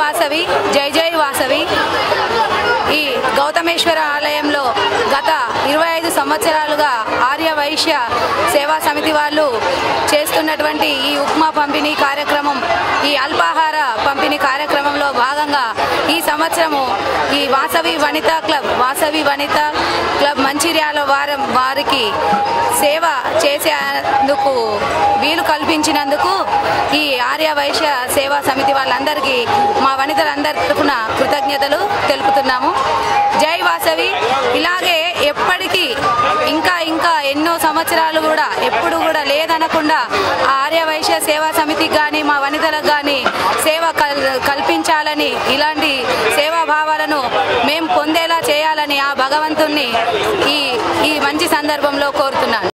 వాసవి జై జై వాసవి ఈ గౌతమేశ్వర ఆలయంలో గత ఇరవై ఐదు సంవత్సరాలుగా ఆర్య వైశ్య సేవా సమితి వాళ్ళు చేస్తున్నటువంటి ఈ ఉప్మా పంపిణీ కార్యక్రమం ఈ అల్పాహార పంపిణీ కార్యక్రమంలో భాగంగా ఈ సంవత్సరము ఈ వాసవి వనితా క్లబ్ వాసవి వనిత క్లబ్ మంచిర్యాల వారం వారికి సేవ చేసేందుకు వీలు కల్పించినందుకు ఈ ఆర్య వైశ్య సేవా సమితి వాళ్ళందరికీ మా వనితలందరి తరఫున కృతజ్ఞతలు తెలుపుతున్నాము జై వాసవి ఇలాగే ఎప్పటికీ ఇంకా ఇంకా ఎన్నో సంవత్సరాలు కూడా ఎప్పుడు కూడా లేదనకుండా ఆ ఆర్య వైశ్య సేవా సమితికి కానీ మా వనితలకు కానీ సేవ కల్ కల్పించాలని ఇలాంటి సేవా భావాలను మేము పొందేలా చేయాలని ఆ భగవంతుణ్ణి ఈ ఈ మంచి సందర్భంలో కోరుతున్నాను